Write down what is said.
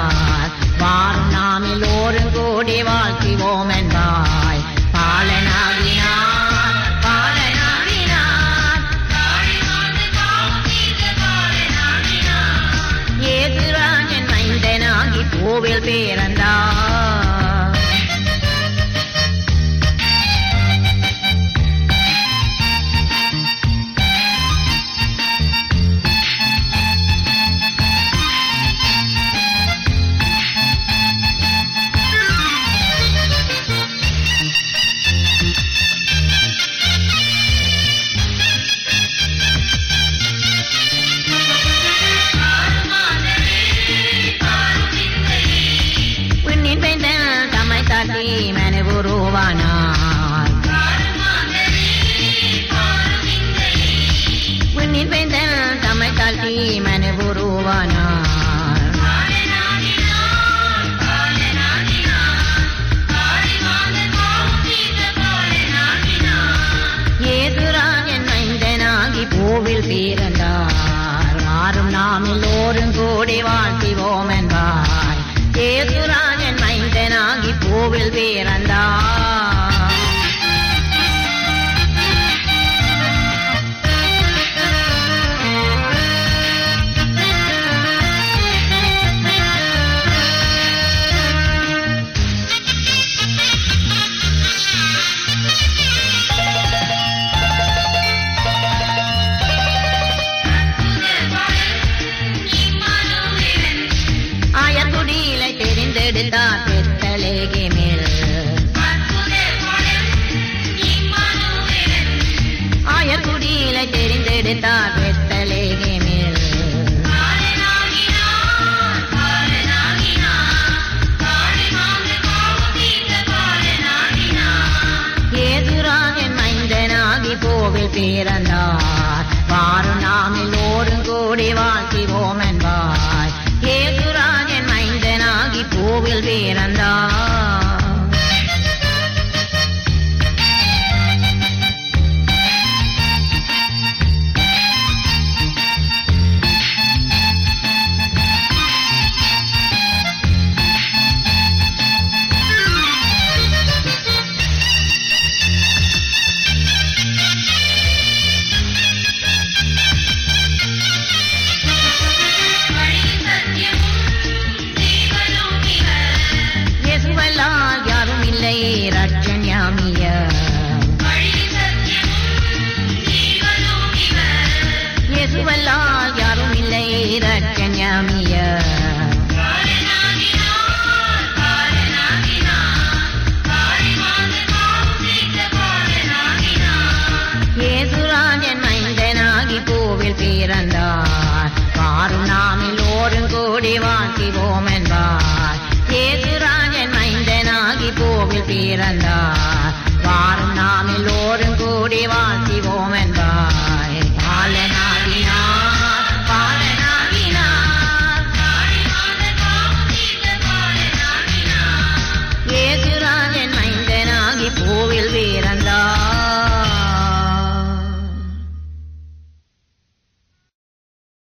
பிறந்தார் வாரும் நாம் எல்லோரும் கூடி வாழ்த்துவோம் என்பாய் பாலனாகினார் பாலனாகினார் ஏசுராஜன் மைந்தனாகி பூவில் பிறந்தார் விண்ணின் பெய்தல் தம்மை தாட்டி மனுவுருவானார் விண்ணின் பெய்தல் தம்மை தாட்டி மனுவுருவானார் ஏதுராஜன் மைந்தனாகி பூவில் பிறந்தார் வாரும் நாம் எல்லோரும் கூடி வாழ்த்துவோம் என்பார் ஏதுராஜன் மைந்தனாகி பூவில் பிறந்தார் ஆயக்குடியிலை தெரிந்தெடுத்தார் பெத்தலேகே மேல் ஆயக்குடியிலை தெரிந்தெடுத்தார் பெத்தலேகே மேல் ஏதுராஜன் மைந்தனாகி கோவில் பிறந்தார் வாரும் நாம் எல்லோரும் கூடி வாழ்த்துவோம் என்பார் ஏதுராஜன் மைந்தனாகி கோவில் பிறந்தார் இயேசுவல்லால் யாரும் இல்லை ரட்சண்யாமிய இயேசுவல்லால் யாரும் இல்லை ரட்சண்யாமிய ஏசுராஜன் மைந்தனாகி பூவில் பிறந்தார் வாரும் நாம் எல்லோரும் கூடி வாழ்த்துவோம் என்பார் ஏசுராஜன் மைந்தனாகி பூவில் பிறந்தார் வாரும் நாம் எல்லோரும் கூடி வாழ்த்துவோம் என்பார் பாலனாகினார் பாலனாகினார் ஏசுராஜன் மைந்தனாகி பூவில்